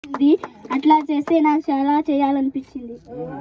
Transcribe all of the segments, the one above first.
ఇది అట్లా చేస్తే నాకు చాలా చేయాలనిపించింది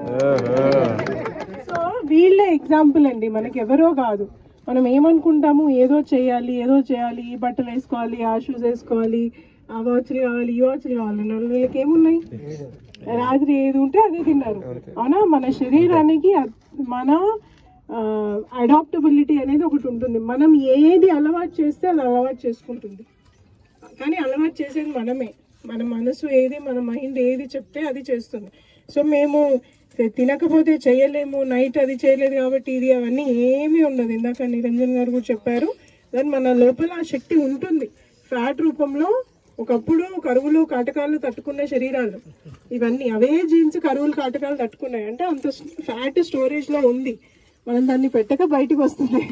సో వీళ్ళే ఎగ్జాంపుల్ అండి మనకి ఎవరో కాదు మనం ఏమనుకుంటాము ఏదో చేయాలి ఏదో చేయాలి ఈ బట్టలు వేసుకోవాలి ఆ షూస్ వేసుకోవాలి ఆ వాచ్లు కావాలి ఈ వాచ్లు కావాలి అని వీళ్ళకి ఏమున్నాయి రాత్రి ఏది ఉంటే అదే తిన్నారు అవునా మన శరీరానికి అద్- మన అడాప్టబిలిటీ అనేది ఒకటి ఉంటుంది మనం ఏది అలవాటు చేస్తే అది అలవాటు చేసుకుంటుంది కానీ అలవాటు చేసేది మనమే మన మనసు ఏది మన మైండ్ ఏది చెప్తే అది చేస్తుంది సో మేము తినకపోతే చేయలేము నైట్ అది చేయలేదు కాబట్టి ఇది అవన్నీ ఏమీ ఉండదు ఇందాక నిరంజన్ గారు కూడా చెప్పారు దాని మన లోపల ఆ శక్తి ఉంటుంది ఫ్యాట్ రూపంలో ఒకప్పుడు కరువులు కాటకాలు తట్టుకున్న శరీరాలు ఇవన్నీ అవే జీన్స్ కరువులు కాటకాలు తట్టుకున్నాయి అంటే అంత ఫ్యాట్ స్టోరేజ్ లో ఉంది మనం దాన్ని పెట్టక బయటికి వస్తుంది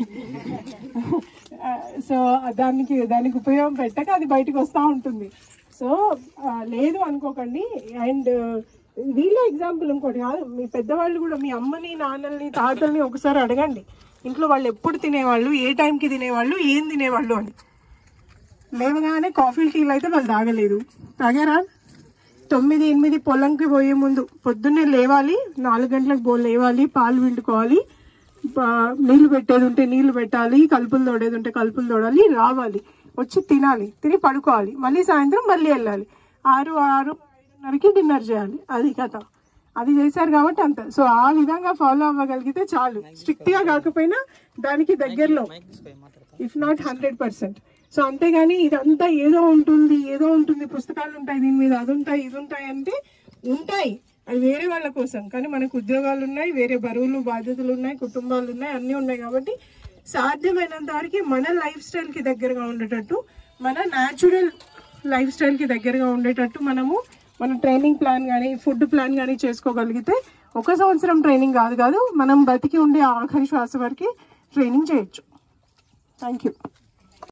సో దానికి దానికి ఉపయోగం పెట్టక అది బయటికి వస్తూ ఉంటుంది సో ఆ, లేదు అనుకోకండి అండ్ వీళ్ళ ఎగ్జాంపుల్ ఇంకోటి కాదు మీ పెద్దవాళ్ళు కూడా మీ అమ్మని నాన్నల్ని తాతల్ని ఒకసారి అడగండి ఇంట్లో వాళ్ళు ఎప్పుడు తినేవాళ్ళు ఏ టైంకి తినేవాళ్ళు ఏం తినేవాళ్ళు అని లేవగానే కాఫీ టీలు అయితే వాళ్ళు తాగలేదు తాగారా తొమ్మిది ఎనిమిది పొలంకి పోయే ముందు పొద్దున్నే లేవాలి నాలుగు గంటలకు పో లేవాలి పాలు పిండుకోవాలి పా- నీళ్లు పెట్టేది ఉంటే నీళ్లు పెట్టాలి కలుపులు తోడేది ఉంటే కలుపులు తోడాలి రావాలి వచ్చి తినాలి తిని పడుకోవాలి మళ్ళీ సాయంత్రం మళ్ళీ వెళ్ళాలి ఆరు ఆరు ఐదున్నరకి డిన్నర్ చేయాలి అది కథ అది చేశారు కాబట్టి అంత సో ఆ విధంగా ఫాలో అవ్వగలిగితే చాలు స్ట్రిక్ట్ గా కాకపోయినా దానికి దగ్గరలో if not hundred percent so అంతేగాని ఇదంతా ఏదో ఉంటుంది ఏదో ఉంటుంది పుస్తకాలు ఉంటాయి దీని మీద అది ఉంటాయి ఇది ఉంటాయి అంటే ఉంటాయి అది వేరే వాళ్ళ కోసం కానీ మనకు ఉద్యోగాలు ఉన్నాయి వేరే బరువులు బాధ్యతలు ఉన్నాయి కుటుంబాలు ఉన్నాయి అన్నీ ఉన్నాయి కాబట్టి సాధ్యమైనంత వరకు మన లైఫ్ స్టైల్కి దగ్గరగా ఉండేటట్టు మన న్యాచురల్ లైఫ్ స్టైల్కి దగ్గరగా ఉండేటట్టు మనము మన ట్రైనింగ్ ప్లాన్ కానీ ఫుడ్ ప్లాన్ కానీ చేసుకోగలిగితే ఒక సంవత్సరం ట్రైనింగ్ కాదు కాదు మనం బతికి ఉండే ఆఖరి శ్వాస వరకు ట్రైనింగ్ చేయొచ్చు థ్యాంక్ యూ